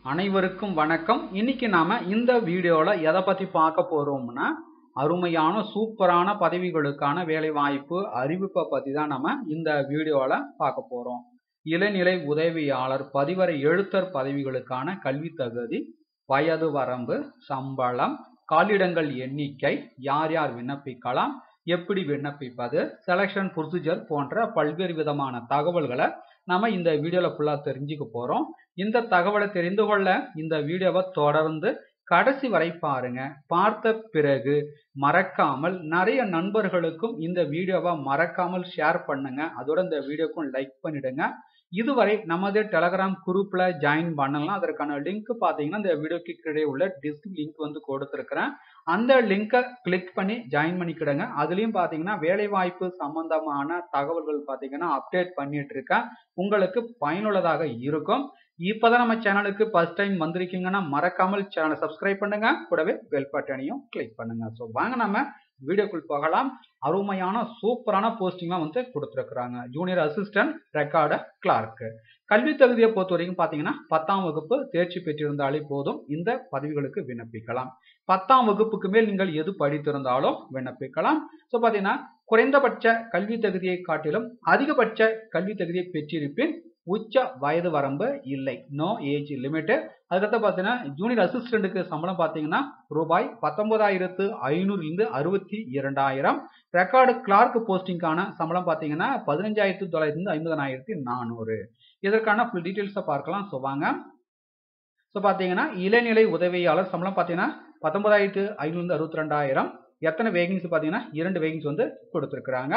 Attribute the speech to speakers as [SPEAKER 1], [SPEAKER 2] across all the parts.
[SPEAKER 1] அனைவருக்கும் வணக்கம் இன்னைக்கு நாம இந்த வீடியோல எதை பத்தி பார்க்க போறோம்னா அருமையான சூப்பரான பதவிகளுக்கான வேலை வாய்ப்பு அறிவிப்பை பத்தி தான் நம்ம இந்த வீடியோல பார்க்க போறோம் இளநிலை உதவியாளர் பதிவரை எழுத்தர் பதவிகளுக்கான கல்வி தகுதி வயது வரம்பு சம்பளம் காலிடங்கள் எண்ணிக்கை யார் யார் விண்ணப்பிக்கலாம் எப்படி விண்ணப்பிப்பது செலெக்ஷன் ப்ரொசீஜர் போன்ற பல்வேறு விதமான தகவல்களை நம்ம இந்த வீடியோல ஃபுல்லா தெரிஞ்சுக்க போறோம் இந்த தகவலை தெரிந்து கொள்ள இந்த வீடியோவை தொடர்ந்து கடைசி வரை பாருங்க பார்த்த பிறகு மறக்காமல் நிறைய நண்பர்களுக்கும் இந்த வீடியோவை மறக்காமல் ஷேர் பண்ணுங்க அதோட இந்த வீடியோக்கும் லைக் பண்ணிடுங்க இதுவரை நமது டெலகிராம் குரூப்ல ஜாயின் பண்ணலாம் அதற்கான லிங்க் பாத்தீங்கன்னா இந்த வீடியோக்கு கீழே உள்ள டிஸ்க் லிங்க் வந்து கொடுத்துருக்கிறேன் அந்த லிங்கை கிளிக் பண்ணி ஜாயின் பண்ணிக்கிடுங்க அதுலயும் பாத்தீங்கன்னா வேலை வாய்ப்பு சம்பந்தமான தகவல்கள் பாத்தீங்கன்னா அப்டேட் பண்ணிட்டு இருக்கேன் உங்களுக்கு பயனுள்ளதாக இருக்கும் இப்பதான் நம்ம சேனலுக்கு ஃபர்ஸ்ட் டைம் வந்திருக்கீங்கன்னா மறக்காமல் சேனலை சப்ஸ்கிரைப் பண்ணுங்க கூடவே பெல் பட்டனையும் கிளிக் பண்ணுங்க ஸோ வாங்க நம்ம வீடியோக்குள் போகலாம் அருமையான சூப்பரான போஸ்டிங்லாம் வந்து கொடுத்துருக்குறாங்க ஜூனியர் அசிஸ்டன்ட் ரெக்கார்டு கிளார்க்கு கல்வி தகுதியை பொறுத்த வரைக்கும் பார்த்தீங்கன்னா பத்தாம் வகுப்பு தேர்ச்சி பெற்றிருந்தாலே போதும் இந்த பதவிகளுக்கு விண்ணப்பிக்கலாம் பத்தாம் வகுப்புக்கு மேல் நீங்கள் எது படித்திருந்தாலும் விண்ணப்பிக்கலாம் ஸோ பார்த்தீங்கன்னா குறைந்தபட்ச கல்வி தகுதியை காட்டிலும் அதிகபட்ச கல்வி தகுதியை பெற்றிருப்பின் உச்ச வயது வரம்பு இல்லை நோ ஏஜ் லிமிட் அதுக்கடுத்து பார்த்தீங்கன்னா ஜூனியர் அசிஸ்டண்ட்டுக்கு சம்பளம் பார்த்தீங்கன்னா ரூபாய் பத்தொன்பதாயிரத்து ஐநூறுலேருந்து அறுபத்தி இரண்டாயிரம் ரெக்கார்டு கிளார்க் போஸ்டிங்கான சம்பளம் பார்த்தீங்கன்னா பதினஞ்சாயிரத்து தொள்ளாயிரத்து ஐம்பதனாயிரத்தி நானூறு இதற்கான ஃபுல் டீட்டெயில்ஸை பார்க்கலாம் ஸோ வாங்க ஸோ பார்த்தீங்கன்னா இளநிலை உதவியாளர் சம்பளம் பார்த்தீங்கன்னா பத்தொன்பதாயிரத்து ஐநூறு அறுபத்தி ரெண்டாயிரம் எத்தனை வேகன்சி பார்த்தீங்கன்னா இரண்டு வேகன்சி வந்து கொடுத்துருக்குறாங்க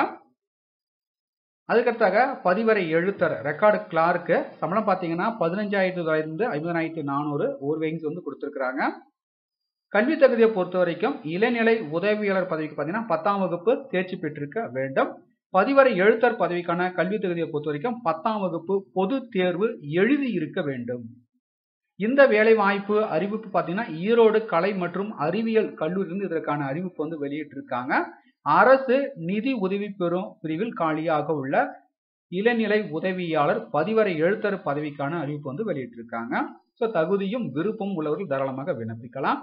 [SPEAKER 1] அதுக்கடுத்தாக பதிவரை எழுத்தர் ரெக்கார்டு கிளார்க்கு சம்பளம் பார்த்தீங்கன்னா பதினஞ்சாயிரத்து தொள்ளாயிரத்து ஐம்பதாயிரத்தி நானூறு ஒரு வேகன்சி வந்து கொடுத்துருக்குறாங்க கல்வி தகுதியை பொறுத்த வரைக்கும் இளநிலை உதவியாளர் பதவிக்கு பார்த்தீங்கன்னா பத்தாம் வகுப்பு தேர்ச்சி பெற்றிருக்க வேண்டும் பதிவரை எழுத்தர் பதவிக்கான கல்வி தகுதியை பொறுத்த வரைக்கும் பத்தாம் வகுப்பு பொது தேர்வு எழுதி இருக்க வேண்டும் இந்த வேலை வாய்ப்பு அறிவிப்பு பார்த்தீங்கன்னா ஈரோடு கலை மற்றும் அறிவியல் கல்லூரியிலிருந்து இதற்கான அறிவிப்பு வந்து வெளியிட்டிருக்காங்க அரசு நிதி உதவி பெறும் பிரிவில் காலியாக உள்ள இளநிலை உதவியாளர் பதிவரை எழுத்தர் பதவிக்கான அறிவிப்பு வந்து வெளியிட்டிருக்காங்க ஸோ தகுதியும் விருப்பம் உள்ளவர்கள் தாராளமாக விண்ணப்பிக்கலாம்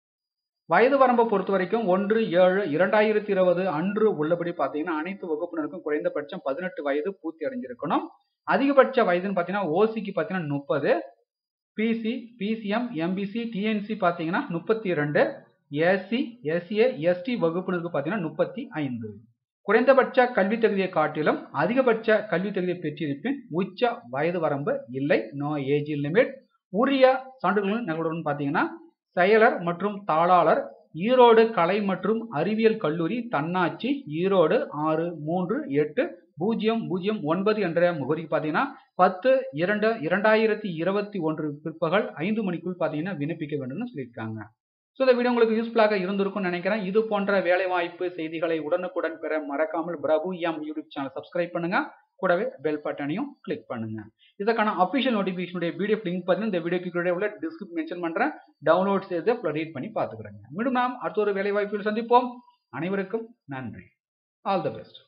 [SPEAKER 1] வயது வரம்பை பொறுத்த வரைக்கும் ஒன்று ஏழு இரண்டாயிரத்தி இருபது அன்று உள்ளபடி பார்த்தீங்கன்னா அனைத்து வகுப்பினருக்கும் குறைந்தபட்சம் பதினெட்டு வயது பூர்த்தி அடைஞ்சிருக்கணும் அதிகபட்ச வயதுன்னு பார்த்தீங்கன்னா ஓசிக்கு பார்த்தீங்கன்னா முப்பது பிசி பிசிஎம் எம்பிசி டிஎன்சி பார்த்தீங்கன்னா முப்பத்தி ரெண்டு எஸ்சி எஸ்ஏ எஸ்டி வகுப்பினருக்கு பார்த்தீங்கன்னா முப்பத்தி ஐந்து குறைந்தபட்ச கல்வி தகுதியை காட்டிலும் அதிகபட்ச கல்வி தகுதியை பெற்றிருப்பின் உச்ச வயது வரம்பு இல்லை நோ ஏஜ் லிமிட் உரிய சான்றுகளும் நகலுடன் பார்த்தீங்கன்னா செயலர் மற்றும் தாளாளர் ஈரோடு கலை மற்றும் அறிவியல் கல்லூரி தன்னாட்சி ஈரோடு ஆறு மூன்று எட்டு பூஜ்ஜியம் பூஜ்ஜியம் ஒன்பது என்ற முகவரிக்கு பார்த்தீங்கன்னா பத்து இரண்டு இரண்டாயிரத்தி இருபத்தி ஒன்று பிற்பகல் ஐந்து மணிக்குள் பார்த்தீங்கன்னா விண்ணப்பிக்க வேண்டும்னு சொல்லியிருக்காங்க ஸோ இந்த வீடியோ உங்களுக்கு யூஸ்ஃபுல்லாக இருந்திருக்கும்னு நினைக்கிறேன் இது போன்ற வேலை வாய்ப்பு செய்திகளை உடனுக்குடன் பெற மறக்காமல் Prabhu M YouTube channel subscribe பண்ணுங்க கூடவே பெல் பட்டனையும் கிளிக் பண்ணுங்க இதற்கான அஃபிஷியல் நோட்டிஃபிகேஷனுடைய பிடிஎஃப் லிங்க் பார்த்தீங்கன்னா இந்த வீடியோக்கு கீழே உள்ள டிஸ்கிரிப் மென்ஷன் பண்ணுறேன் டவுன்லோட் செய்து ரீட் பண்ணி பார்த்துக்கிறேங்க மீண்டும் நாம் அடுத்த ஒரு வேலை வாய்ப்பில் சந்திப்போம் அனைவருக்கும் நன்றி ஆல் த பெஸ்ட்